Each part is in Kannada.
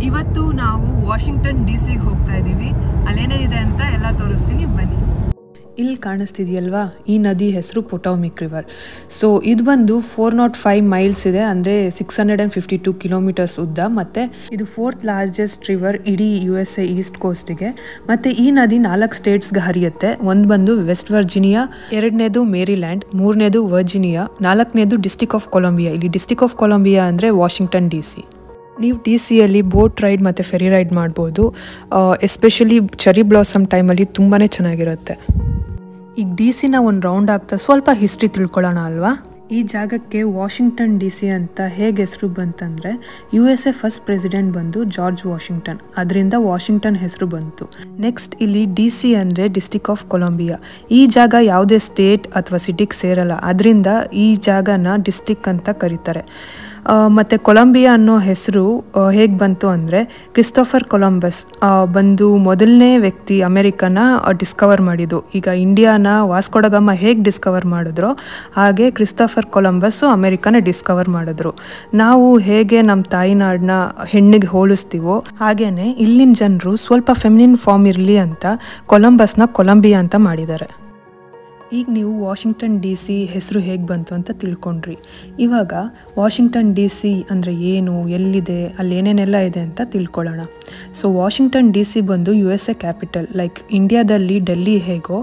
ಇವತ್ತು ನಾವು ವಾಷಿಂಗ್ಟನ್ ಡಿ ಸಿಗೆ ಹೋಗ್ತಾ ಇದ್ದೀವಿ ಅಲ್ಲೇನೇನಿದೆ ಅಂತ ಎಲ್ಲ ತೋರಿಸ್ತೀನಿ ಬನ್ನಿ ಇಲ್ಲಿ ಕಾಣಿಸ್ತಿದೆಯಲ್ವಾ ಈ ನದಿ ಹೆಸರು ಪೊಟೋಮಿಕ್ ರಿವರ್ ಸೊ ಇದು ಬಂದು ಫೋರ್ ನಾಟ್ ಫೈವ್ ಮೈಲ್ಸ್ ಇದೆ ಅಂದರೆ six hundred and fifty two kilometres ಉದ್ದ ಮತ್ತು ಇದು ಫೋರ್ತ್ ಲಾರ್ಜೆಸ್ಟ್ ರಿವರ್ ಇಡೀ ಯು ಎಸ್ ಎ ಈಸ್ಟ್ ಕೋಸ್ಟಿಗೆ ಮತ್ತು ಈ ನದಿ ನಾಲ್ಕು ಸ್ಟೇಟ್ಸ್ಗೆ ಹರಿಯುತ್ತೆ ಒಂದು ಬಂದು ವೆಸ್ಟ್ ವರ್ಜಿನಿಯಾ ಎರಡನೇದು ಮೇರಿಲ್ಯಾಂಡ್ ಮೂರನೇದು ವರ್ಜಿನಿಯಾ ನಾಲ್ಕನೇದು ಡಿಸ್ಟಿಕ್ ಆಫ್ ಕೊಲಂಬಿಯಾ ಇಲ್ಲಿ ಡಿಸ್ಟಿಕ್ ಆಫ್ ಕೊಲಂಬಿಯಾ ಅಂದರೆ ವಾಷಿಂಗ್ಟನ್ ಡಿ ಸಿ ನೀವು ಡಿ ಸಿಯಲ್ಲಿ ಬೋಟ್ ರೈಡ್ ಮತ್ತು ಫೆರಿ ರೈಡ್ ಮಾಡ್ಬೋದು ಎಸ್ಪೆಷಲಿ ಚೆರಿ ಬ್ಲಾಸಮ್ ಟೈಮಲ್ಲಿ ತುಂಬಾ ಚೆನ್ನಾಗಿರುತ್ತೆ ಈಗ ಡಿ ಸಿನ ಒಂದು ರೌಂಡ್ ಆಗ್ತಾ ಸ್ವಲ್ಪ ಹಿಸ್ಟ್ರಿ ತಿಳ್ಕೊಳ್ಳೋಣ ಅಲ್ವಾ ಈ ಜಾಗಕ್ಕೆ ವಾಷಿಂಗ್ಟನ್ ಡಿ ಸಿ ಅಂತ ಹೇಗೆ ಹೆಸರು ಬಂತಂದರೆ U S A first president ಬಂದು ಜಾರ್ಜ್ ವಾಷಿಂಗ್ಟನ್ ಅದರಿಂದ ವಾಷಿಂಗ್ಟನ್ ಹೆಸರು ಬಂತು ನೆಕ್ಸ್ಟ್ ಇಲ್ಲಿ ಡಿ ಸಿ ಅಂದರೆ ಡಿಸ್ಟಿಕ್ ಆಫ್ ಕೊಲಂಬಿಯಾ ಈ ಜಾಗ ಯಾವುದೇ ಸ್ಟೇಟ್ ಅಥವಾ ಸಿಟಿಗೆ ಸೇರಲ್ಲ ಅದರಿಂದ ಈ ಜಾಗನ ಡಿಸ್ಟಿಕ್ ಅಂತ ಕರೀತಾರೆ ಮತ್ತು ಕೊಲಂಬಿಯಾ ಅನ್ನೋ ಹೆಸರು ಹೇಗೆ ಬಂತು ಅಂದರೆ ಕ್ರಿಸ್ತೋಫರ್ ಕೊಲಂಬಸ್ ಬಂದು ಮೊದಲನೇ ವ್ಯಕ್ತಿ ಅಮೆರಿಕನ ಡಿಸ್ಕವರ್ ಮಾಡಿದ್ದು ಈಗ ಇಂಡಿಯಾನ ವಾಸ್ಕೊಡಗಮ್ಮ ಹೇಗೆ ಡಿಸ್ಕವರ್ ಮಾಡಿದ್ರೋ ಹಾಗೆ ಕ್ರಿಸ್ತೋಫರ್ ಕೊಲಂಬಸ್ಸು ಅಮೆರಿಕನ ಡಿಸ್ಕವರ್ ಮಾಡಿದ್ರು ನಾವು ಹೇಗೆ ನಮ್ಮ ತಾಯಿನಾಡನ್ನ ಹೆಣ್ಣಿಗೆ ಹೋಲಿಸ್ತೀವೋ ಹಾಗೇನೆ ಇಲ್ಲಿನ ಜನರು ಸ್ವಲ್ಪ ಫೆಮಿನಿನ್ ಫಾರ್ಮ್ ಇರಲಿ ಅಂತ ಕೊಲಂಬಸ್ನ ಕೊಲಂಬಿಯಾ ಅಂತ ಮಾಡಿದ್ದಾರೆ ಈಗ ನೀವು ವಾಷಿಂಗ್ಟನ್ ಡಿ ಸಿ ಹೆಸರು ಹೇಗೆ ಬಂತು ಅಂತ ತಿಳ್ಕೊಂಡ್ರಿ ಇವಾಗ ವಾಷಿಂಗ್ಟನ್ ಡಿ ಸಿ ಅಂದರೆ ಏನು ಎಲ್ಲಿದೆ ಅಲ್ಲಿ ಏನೇನೆಲ್ಲ ಇದೆ ಅಂತ ತಿಳ್ಕೊಳ್ಳೋಣ ಸೊ ವಾಷಿಂಗ್ಟನ್ ಡಿ ಸಿ ಬಂದು U S A capital like ಇಂಡಿಯಾದಲ್ಲಿ ಡೆಲ್ಲಿ ಹೇಗೋ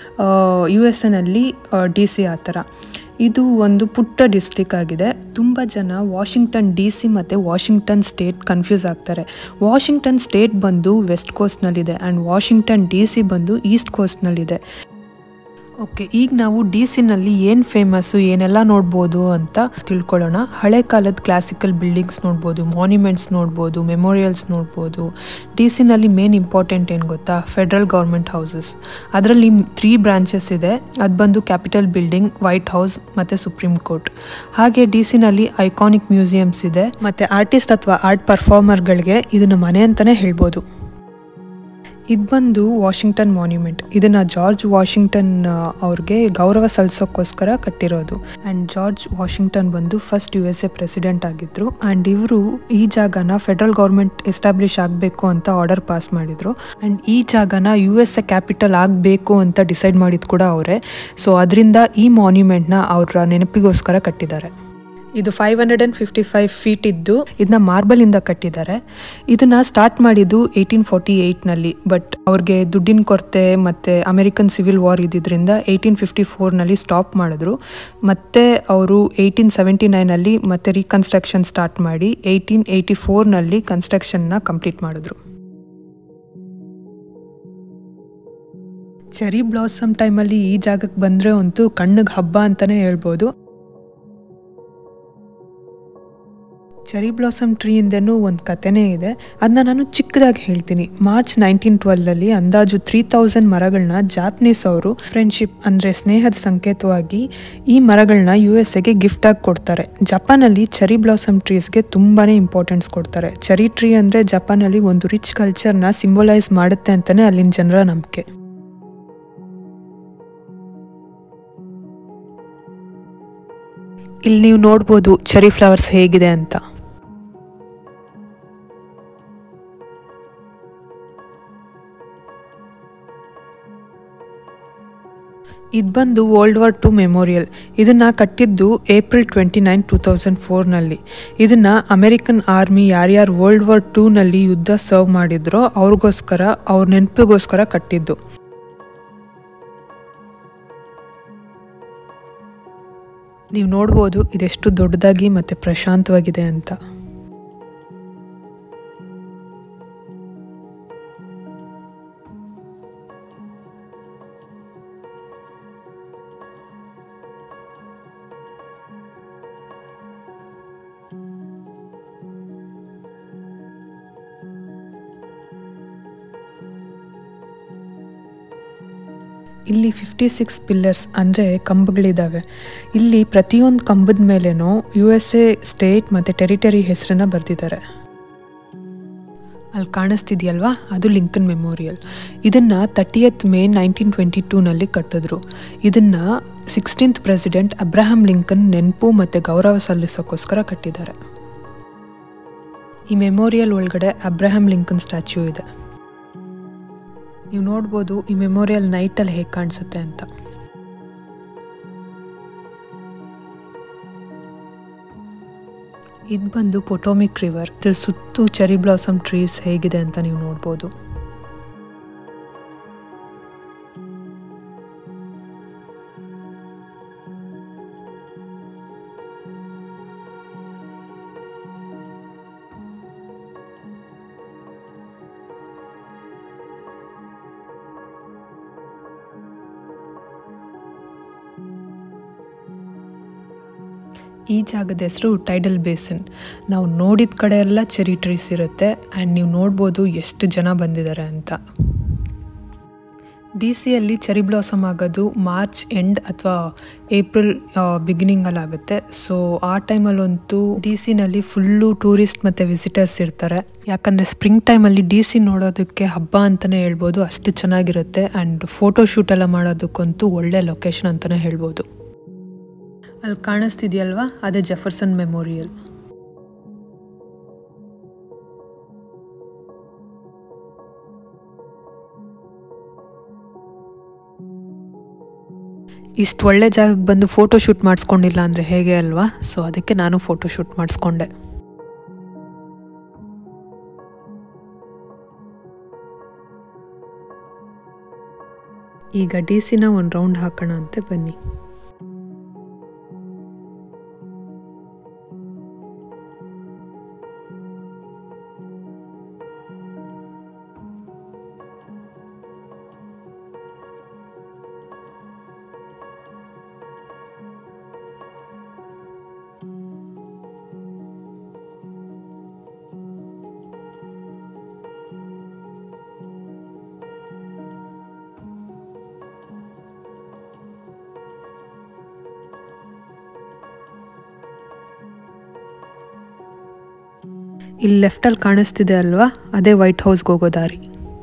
ಯು ಎಸ್ ಎನಲ್ಲಿ ಡಿ ಸಿ ಆ ಥರ ಇದು ಒಂದು ಪುಟ್ಟ ಡಿಸ್ಟಿಕ್ ಆಗಿದೆ ತುಂಬ ಜನ ವಾಷಿಂಗ್ಟನ್ ಡಿ ಸಿ ಮತ್ತು ವಾಷಿಂಗ್ಟನ್ ಸ್ಟೇಟ್ ಕನ್ಫ್ಯೂಸ್ ಆಗ್ತಾರೆ ವಾಷಿಂಗ್ಟನ್ ಸ್ಟೇಟ್ ಬಂದು ವೆಸ್ಟ್ ಕೋಸ್ಟ್ನಲ್ಲಿದೆ ಆ್ಯಂಡ್ ವಾಷಿಂಗ್ಟನ್ ಡಿ ಸಿ ಬಂದು ಈಸ್ಟ್ ಕೋಸ್ಟ್ನಲ್ಲಿದೆ ಓಕೆ ಈಗ ನಾವು ಡಿ ಸಿನಲ್ಲಿ ಏನು ಫೇಮಸ್ಸು ಏನೆಲ್ಲ ನೋಡ್ಬೋದು ಅಂತ ತಿಳ್ಕೊಳ್ಳೋಣ ಹಳೆ ಕಾಲದ ಕ್ಲಾಸಿಕಲ್ ಬಿಲ್ಡಿಂಗ್ಸ್ ನೋಡ್ಬೋದು ಮಾನ್ಯುಮೆಂಟ್ಸ್ ನೋಡ್ಬೋದು ಮೆಮೋರಿಯಲ್ಸ್ ನೋಡ್ಬೋದು ಡಿ ಸಿನಲ್ಲಿ ಮೇನ್ ಇಂಪಾರ್ಟೆಂಟ್ ಏನು ಗೊತ್ತಾ ಫೆಡ್ರಲ್ ಗೌರ್ಮೆಂಟ್ ಹೌಸಸ್ ಅದರಲ್ಲಿ ತ್ರೀ ಬ್ರಾಂಚಸ್ ಇದೆ ಅದು ಬಂದು ಕ್ಯಾಪಿಟಲ್ ಬಿಲ್ಡಿಂಗ್ ವೈಟ್ ಹೌಸ್ ಮತ್ತು ಸುಪ್ರೀಂ ಕೋರ್ಟ್ ಹಾಗೆ ಡಿ ಸಿನಲ್ಲಿ ಐಕಾನಿಕ್ ಮ್ಯೂಸಿಯಮ್ಸ್ ಇದೆ ಮತ್ತು ಆರ್ಟಿಸ್ಟ್ ಅಥವಾ ಆರ್ಟ್ ಪರ್ಫಾರ್ಮರ್ಗಳಿಗೆ ಇದನ್ನು ಮನೆ ಅಂತಲೇ ಹೇಳ್ಬೋದು ಇದು ಬಂದು ವಾಷಿಂಗ್ಟನ್ ಮಾನ್ಯುಮೆಂಟ್ ಇದನ್ನು ಜಾರ್ಜ್ ವಾಷಿಂಗ್ಟನ್ ಅವ್ರಿಗೆ ಗೌರವ ಸಲ್ಲಿಸೋಕ್ಕೋಸ್ಕರ ಕಟ್ಟಿರೋದು ಆ್ಯಂಡ್ ಜಾರ್ಜ್ ವಾಷಿಂಗ್ಟನ್ ಬಂದು first U S A president ಆಗಿದ್ದರು ಆ್ಯಂಡ್ ಇವರು ಈ ಜಾಗನ ಫೆಡ್ರಲ್ ಗೌರ್ಮೆಂಟ್ ಎಸ್ಟಾಬ್ಲಿಷ್ ಆಗಬೇಕು ಅಂತ ಆರ್ಡರ್ ಪಾಸ್ ಮಾಡಿದರು ಆ್ಯಂಡ್ ಈ ಜಾಗನ ಯು ಎಸ್ ಎ ಕ್ಯಾಪಿಟಲ್ ಆಗಬೇಕು ಅಂತ ಡಿಸೈಡ್ ಮಾಡಿದ್ದು ಕೂಡ ಅವರೇ ಸೊ ಅದರಿಂದ ಈ ಮಾನ್ಯುಮೆಂಟ್ನ ಅವರ ನೆನಪಿಗೋಸ್ಕರ ಕಟ್ಟಿದ್ದಾರೆ ಇದು five hundred and fifty five feet ಇದ್ದು ಇದನ್ನ ಮಾರ್ಬಲಿಂದ ಕಟ್ಟಿದ್ದಾರೆ ಇದನ್ನ ಸ್ಟಾರ್ಟ್ ಮಾಡಿದ್ದು ಏಯ್ಟೀನ್ ಫಾರ್ಟಿ ಏಯ್ಟ್ನಲ್ಲಿ ಬಟ್ ಅವ್ರಿಗೆ ದುಡ್ಡಿನ ಕೊರತೆ ಮತ್ತು ಅಮೆರಿಕನ್ ಸಿವಿಲ್ ವಾರ್ ಇದ್ದಿದ್ದರಿಂದ ಏಯ್ಟೀನ್ ಫಿಫ್ಟಿ ಫೋರ್ನಲ್ಲಿ ಸ್ಟಾಪ್ ಮಾಡಿದ್ರು ಮತ್ತೆ ಅವರು ಏಯ್ಟೀನ್ ಸೆವೆಂಟಿ ನೈನಲ್ಲಿ ಮತ್ತೆ ರೀಕನ್ಸ್ಟ್ರಕ್ಷನ್ ಸ್ಟಾರ್ಟ್ ಮಾಡಿ ಏಯ್ಟೀನ್ ಏಯ್ಟಿ ಫೋರ್ನಲ್ಲಿ ಕನ್ಸ್ಟ್ರಕ್ಷನ್ನ ಕಂಪ್ಲೀಟ್ ಮಾಡಿದ್ರು ಚೆರಿ ಬ್ಲಾಸಮ್ ಟೈಮಲ್ಲಿ ಈ ಜಾಗಕ್ಕೆ ಬಂದರೆ ಅಂತೂ ಕಣ್ಣಿಗೆ ಹಬ್ಬ ಅಂತಲೇ ಹೇಳ್ಬೋದು ಚೆರಿ ಬ್ಲಾಸಮ್ ಟ್ರೀಯಿಂದನೂ ಒಂದು ಕತೆನೇ ಇದೆ ಅದನ್ನ ನಾನು ಚಿಕ್ಕದಾಗಿ ಹೇಳ್ತೀನಿ ಮಾರ್ಚ್ ನೈನ್ಟೀನ್ ಟ್ವೆಲ್ವಲ್ಲಿ ಅಂದಾಜು ತ್ರೀ ತೌಸಂಡ್ ಮರಗಳನ್ನ ಜಾಪನೀಸ್ ಅವರು ಫ್ರೆಂಡ್ಶಿಪ್ ಅಂದರೆ ಸ್ನೇಹದ ಸಂಕೇತವಾಗಿ ಈ ಮರಗಳನ್ನ ಯು ಎಸ್ ಎಗೆ ಗಿಫ್ಟಾಗಿ ಕೊಡ್ತಾರೆ ಜಪಾನಲ್ಲಿ ಚೆರಿ ಬ್ಲಾಸಮ್ ಟ್ರೀಸ್ಗೆ ತುಂಬಾ ಇಂಪಾರ್ಟೆನ್ಸ್ ಕೊಡ್ತಾರೆ ಚೆರಿ ಟ್ರೀ ಅಂದರೆ ಜಪಾನಲ್ಲಿ ಒಂದು ರಿಚ್ ಕಲ್ಚರ್ನ ಸಿಂಬಲೈಸ್ ಮಾಡುತ್ತೆ ಅಂತಲೇ ಅಲ್ಲಿನ ಜನರ ನಂಬಿಕೆ ಇಲ್ಲಿ ನೀವು ನೋಡ್ಬೋದು ಚೆರಿ ಫ್ಲವರ್ಸ್ ಹೇಗಿದೆ ಅಂತ ಇದು ಬಂದು ವರ್ಲ್ಡ್ ವಾರ್ ಟು ಮೆಮೋರಿಯಲ್ ಇದನ್ನು ಕಟ್ಟಿದ್ದು April twenty nine two thousand ಫೋರ್ನಲ್ಲಿ ಇದನ್ನು ಅಮೆರಿಕನ್ ಆರ್ಮಿ ಯಾರ್ಯಾರು ವರ್ಲ್ಡ್ ವಾರ್ ಟೂನಲ್ಲಿ ಯುದ್ಧ ಸರ್ವ್ ಮಾಡಿದ್ರೋ ಅವ್ರಿಗೋಸ್ಕರ ಅವ್ರ ನೆನಪಿಗೋಸ್ಕರ ಕಟ್ಟಿದ್ದು ನೀವು ನೋಡ್ಬೋದು ಇದೆಷ್ಟು ದೊಡ್ಡದಾಗಿ ಮತ್ತು ಪ್ರಶಾಂತವಾಗಿದೆ ಅಂತ ಇಲ್ಲಿ ಫಿಫ್ಟಿ ಸಿಕ್ಸ್ ಪಿಲ್ಲರ್ಸ್ ಅಂದರೆ ಕಂಬಗಳಿದ್ದಾವೆ ಇಲ್ಲಿ ಪ್ರತಿಯೊಂದು ಕಂಬದ ಮೇಲೇನೂ ಯು ಎಸ್ ಎ ಸ್ಟೇಟ್ ಮತ್ತು ಟೆರಿಟರಿ ಹೆಸರನ್ನ ಬರೆದಿದ್ದಾರೆ ಅಲ್ಲಿ ಕಾಣಿಸ್ತಿದೆಯಲ್ವಾ ಅದು ಲಿಂಕನ್ ಮೆಮೋರಿಯಲ್ ಇದನ್ನು ತರ್ಟಿಯತ್ ಮೇ ನೈನ್ಟೀನ್ ಟ್ವೆಂಟಿ ಟೂನಲ್ಲಿ ಕಟ್ಟಿದ್ರು ಇದನ್ನು ಸಿಕ್ಸ್ಟೀನ್ತ್ ಪ್ರೆಸಿಡೆಂಟ್ ಅಬ್ರಹಾಂ ಲಿಂಕನ್ ನೆನಪು ಮತ್ತು ಗೌರವ ಸಲ್ಲಿಸೋಕ್ಕೋಸ್ಕರ ಕಟ್ಟಿದ್ದಾರೆ ಈ ಮೆಮೋರಿಯಲ್ ಒಳಗಡೆ ಅಬ್ರಹಾಂ ಲಿಂಕನ್ ಸ್ಟ್ಯಾಚ್ಯೂ ಇದೆ ನೀವು ನೋಡ್ಬೋದು ಈ ಮೆಮೋರಿಯಲ್ ನೈಟಲ್ಲಿ ಹೇಗೆ ಕಾಣಿಸುತ್ತೆ ಅಂತ ಇದು ಬಂದು ಪೊಟೋಮಿಕ್ ರಿವರ್ ಇದ್ರ ಸುತ್ತು ಚೆರಿ ಬ್ಲಾಸಮ್ ಟ್ರೀಸ್ ಹೇಗಿದೆ ಅಂತ ನೀವು ನೋಡ್ಬೋದು ಈ ಜಾಗದ ಹೆಸರು ಟೈಡಲ್ ಬೇಸಿನ್ ನಾವು ನೋಡಿದ ಕಡೆ ಎಲ್ಲ ಚೆರಿ ಟ್ರೀಸ್ ಇರುತ್ತೆ ಆ್ಯಂಡ್ ನೀವು ನೋಡ್ಬೋದು ಎಷ್ಟು ಜನ ಬಂದಿದ್ದಾರೆ ಅಂತ ಡಿ ಸಿಯಲ್ಲಿ ಚೆರಿ ಬ್ಲಾಸಮ್ ಆಗೋದು ಮಾರ್ಚ್ ಎಂಡ್ ಅಥವಾ ಏಪ್ರಿಲ್ ಬಿಗಿನಿಂಗಲ್ಲಿ ಆಗುತ್ತೆ ಸೊ ಆ ಟೈಮಲ್ಲಂತೂ ಡಿ ಸಿನಲ್ಲಿ ಫುಲ್ಲು ಟೂರಿಸ್ಟ್ ಮತ್ತು ವಿಸಿಟರ್ಸ್ ಇರ್ತಾರೆ ಯಾಕಂದರೆ ಸ್ಪ್ರಿಂಗ್ ಟೈಮಲ್ಲಿ ಡಿ ಸಿ ನೋಡೋದಕ್ಕೆ ಹಬ್ಬ ಅಂತಲೇ ಹೇಳ್ಬೋದು ಅಷ್ಟು ಚೆನ್ನಾಗಿರುತ್ತೆ ಆ್ಯಂಡ್ ಫೋಟೋ ಶೂಟ್ ಎಲ್ಲ ಮಾಡೋದಕ್ಕಂತೂ ಒಳ್ಳೆ ಲೊಕೇಶನ್ ಅಂತಲೇ ಹೇಳ್ಬೋದು ಅಲ್ಲಿ ಕಾಣಿಸ್ತಿದೆಯಲ್ವಾ ಅದೇ ಜೆಫರ್ಸನ್ ಮೆಮೋರಿಯಲ್ ಇಷ್ಟು ಒಳ್ಳೆ ಜಾಗಕ್ಕೆ ಬಂದು ಫೋಟೋ ಶೂಟ್ ಮಾಡಿಸ್ಕೊಂಡಿಲ್ಲ ಅಂದರೆ ಹೇಗೆ ಅಲ್ವಾ ಸೊ ಅದಕ್ಕೆ ನಾನು ಫೋಟೋ ಶೂಟ್ ಮಾಡಿಸ್ಕೊಂಡೆ ಈಗ ಡಿ ಸಿನ ಒಂದು ರೌಂಡ್ ಹಾಕೋಣ ಅಂತೆ ಬನ್ನಿ ಇಲ್ಲಿ ಲೆಫ್ಟಲ್ಲಿ ಕಾಣಿಸ್ತಿದೆ ಅಲ್ವಾ ಅದೇ ವೈಟ್ ಹೌಸ್ಗೆ ಹೋಗೋ ದಾರಿ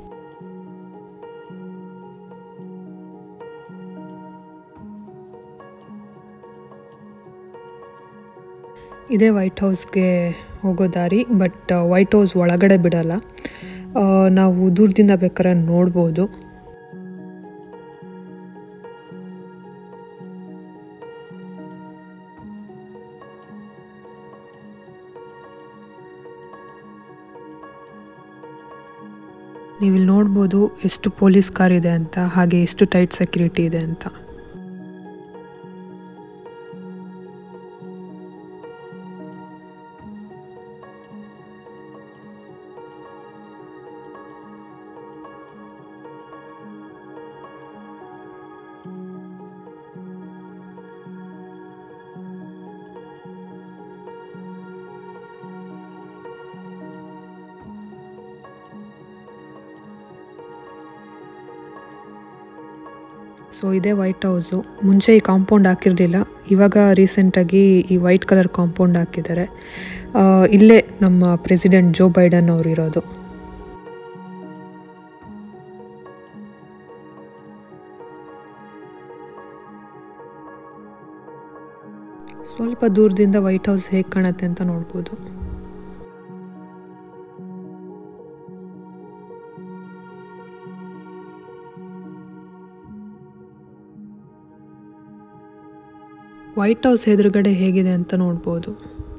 ಇದೇ ವೈಟ್ ಹೌಸ್ಗೆ ಹೋಗೋ ದಾರಿ ಬಟ್ ವೈಟ್ ಹೌಸ್ ಒಳಗಡೆ ಬಿಡಲ್ಲ ಆ, ನಾವು ದೂರದಿಂದ ಬೇಕಾದ್ರೆ ನೋಡ್ಬೋದು ನೀವಿಲ್ಲಿ ನೋಡ್ಬೋದು ಎಷ್ಟು ಪೊಲೀಸ್ ಕಾರ್ ಇದೆ ಅಂತ ಹಾಗೆ ಎಷ್ಟು ಟೈಟ್ ಸೆಕ್ಯೂರಿಟಿ ಇದೆ ಅಂತ ಸೊ ಇದೇ ವೈಟ್ ಹೌಸು ಮುಂಚೆ ಈ ಕಾಂಪೌಂಡ್ ಹಾಕಿರಲಿಲ್ಲ ಇವಾಗ ರೀಸೆಂಟಾಗಿ ಈ ವೈಟ್ ಕಲರ್ ಕಾಂಪೌಂಡ್ ಹಾಕಿದ್ದಾರೆ ಆ, ಇಲ್ಲೇ ನಮ್ಮ ಪ್ರೆಸಿಡೆಂಟ್ ಜೋ ಬೈಡನ್ ಅವರು ಇರೋದು ಸ್ವಲ್ಪ ದೂರದಿಂದ ವೈಟ್ ಹೌಸ್ ಹೇಗೆ ಕಾಣುತ್ತೆ ಅಂತ ನೋಡ್ಬೋದು ವೈಟ್ ಹೌಸ್ ಎದುರುಗಡೆ ಹೇಗಿದೆ ಅಂತ ನೋಡ್ಬೋದು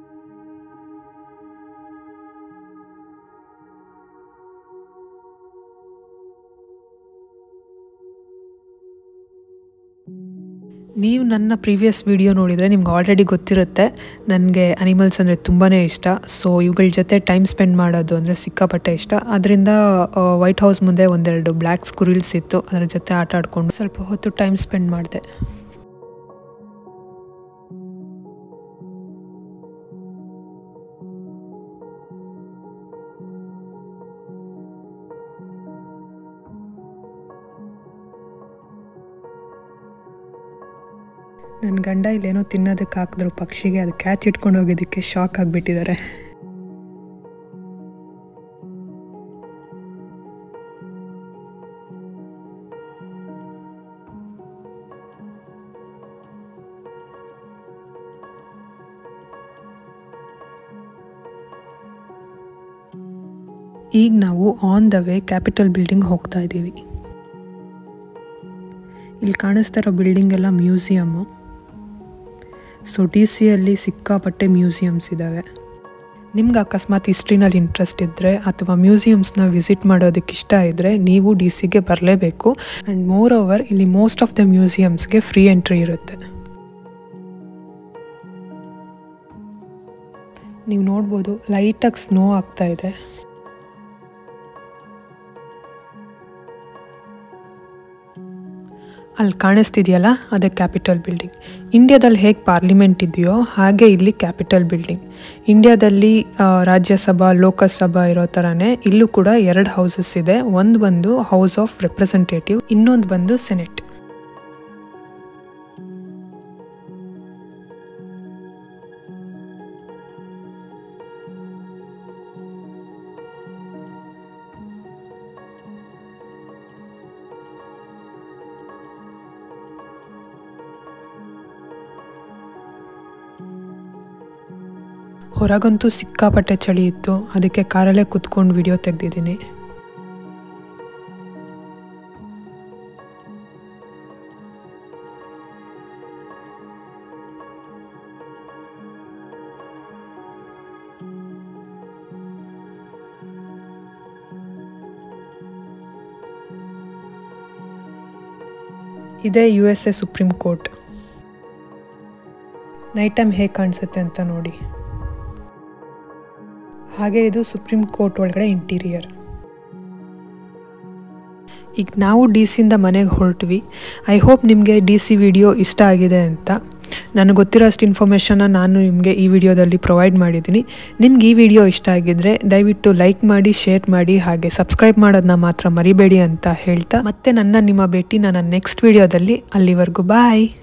ನೀವು ನನ್ನ ಪ್ರೀವಿಯಸ್ ವಿಡಿಯೋ ನೋಡಿದರೆ ನಿಮ್ಗೆ ಆಲ್ರೆಡಿ ಗೊತ್ತಿರುತ್ತೆ ನನಗೆ ಅನಿಮಲ್ಸ್ ಅಂದರೆ ತುಂಬಾ ಇಷ್ಟ ಸೊ ಇವುಗಳ ಜೊತೆ ಟೈಮ್ ಸ್ಪೆಂಡ್ ಮಾಡೋದು ಅಂದರೆ ಸಿಕ್ಕಾಪಟ್ಟೆ ಇಷ್ಟ ಅದರಿಂದ ವೈಟ್ ಹೌಸ್ ಮುಂದೆ ಒಂದೆರಡು ಬ್ಲ್ಯಾಕ್ ಸ್ಕುರಿಲ್ಸ್ ಇತ್ತು ಅದರ ಜೊತೆ ಆಟ ಆಡ್ಕೊಂಡು ಸ್ವಲ್ಪ ಹೊತ್ತು ಟೈಮ್ ಸ್ಪೆಂಡ್ ಮಾಡಿದೆ ನನ್ನ ಗಂಡ ಇಲ್ಲೇನೋ ತಿನ್ನೋದಕ್ಕೆ ಹಾಕಿದ್ರು ಪಕ್ಷಿಗೆ ಅದು ಕ್ಯಾಚ್ ಇಟ್ಕೊಂಡು ಹೋಗಿದ್ದಕ್ಕೆ ಶಾಕ್ ಆಗಿಬಿಟ್ಟಿದ್ದಾರೆ ಈಗ ನಾವು on the way Capitol building ಹೋಗ್ತಾ ಇದ್ದೀವಿ ಇಲ್ಲಿ ಕಾಣಿಸ್ತಾ ಇರೋ ಬಿಲ್ಡಿಂಗ್ ಎಲ್ಲ ಮ್ಯೂಸಿಯಮ್ಮು ಸೊ ಡಿ ಸಿಯಲ್ಲಿ ಸಿಕ್ಕಾಪಟ್ಟೆ ಮ್ಯೂಸಿಯಮ್ಸ್ ಇದ್ದಾವೆ ನಿಮ್ಗೆ ಅಕಸ್ಮಾತ್ ಹಿಸ್ಟ್ರಿನಲ್ಲಿ ಇಂಟ್ರೆಸ್ಟ್ ಇದ್ದರೆ ಅಥವಾ ಮ್ಯೂಸಿಯಮ್ಸ್ನ ವಿಸಿಟ್ ಮಾಡೋದಕ್ಕೆ ಇಷ್ಟ ಇದ್ದರೆ ನೀವು ಡಿ ಸಿಗೆ ಬರಲೇಬೇಕು ಆ್ಯಂಡ್ ಮೋರ್ ಓವರ್ ಇಲ್ಲಿ ಮೋಸ್ಟ್ ಆಫ್ ದ ಮ್ಯೂಸಿಯಮ್ಸ್ಗೆ ಫ್ರೀ ಎಂಟ್ರಿ ಇರುತ್ತೆ ನೀವು ನೋಡ್ಬೋದು ಲೈಟಾಗಿ ಸ್ನೋ ಆಗ್ತಾ ಇದೆ ಅಲ್ಲಿ ಕಾಣಿಸ್ತಿದೆಯಲ್ಲ ಅದೇ ಕ್ಯಾಪಿಟಲ್ ಬಿಲ್ಡಿಂಗ್ ಇಂಡಿಯಾದಲ್ಲಿ ಹೇಗೆ ಪಾರ್ಲಿಮೆಂಟ್ ಇದೆಯೋ ಹಾಗೆ ಇಲ್ಲಿ ಕ್ಯಾಪಿಟಲ್ ಬಿಲ್ಡಿಂಗ್ ಇಂಡಿಯಾದಲ್ಲಿ ಆ, ರಾಜ್ಯಸಭಾ ಲೋಕಸಭಾ ಇರೋ ಥರನೇ ಇಲ್ಲೂ ಕೂಡ ಎರಡು ಹೌಸಸ್ ಇದೆ ಒಂದು ಬಂದು ಹೌಸ್ ಆಫ್ ರೆಪ್ರೆಸೆಂಟೇಟಿವ್ ಇನ್ನೊಂದು ಬಂದು ಸೆನೆಟ್ ಹೊರಗಂತೂ ಸಿಕ್ಕಾಪಟ್ಟೆ ಚಳಿ ಇತ್ತು ಅದಕ್ಕೆ ಕಾರಲ್ಲೇ ಕುತ್ಕೊಂಡು ವಿಡಿಯೋ ತೆಗೆದಿದ್ದೀನಿ ಇದೇ U S A Supreme Court night time ಹೇಗೆ ಕಾಣಿಸುತ್ತೆ ಅಂತ ನೋಡಿ ಹಾಗೆ ಇದು ಸುಪ್ರೀಂ ಕೋರ್ಟ್ ಒಳಗಡೆ ಇಂಟೀರಿಯರ್ ಈಗ ನಾವು ಡಿ ಸಿಯಿಂದ ಮನೆಗೆ ಹೊರಟ್ವಿ ಐ ಹೋಪ್ ನಿಮಗೆ ಡಿ ಸಿ ವಿಡಿಯೋ ಇಷ್ಟ ಆಗಿದೆ ಅಂತ ನನಗೆ ಗೊತ್ತಿರೋಷ್ಟು ಇನ್ಫಾರ್ಮೇಷನ್ನ ನಾನು ನಿಮಗೆ ಈ ವಿಡಿಯೋದಲ್ಲಿ ಪ್ರೊವೈಡ್ ಮಾಡಿದ್ದೀನಿ ನಿಮ್ಗೆ ಈ ವಿಡಿಯೋ ಇಷ್ಟ ಆಗಿದ್ರೆ ದಯವಿಟ್ಟು ಲೈಕ್ ಮಾಡಿ ಶೇರ್ ಮಾಡಿ ಹಾಗೆ ಸಬ್ಸ್ಕ್ರೈಬ್ ಮಾಡೋದನ್ನ ಮಾತ್ರ ಮರಿಬೇಡಿ ಅಂತ ಹೇಳ್ತಾ ಮತ್ತೆ ನನ್ನ ನಿಮ್ಮ ಭೇಟಿ ನನ್ನ ನೆಕ್ಸ್ಟ್ ವಿಡಿಯೋದಲ್ಲಿ ಅಲ್ಲಿವರೆಗೂ ಬಾಯ್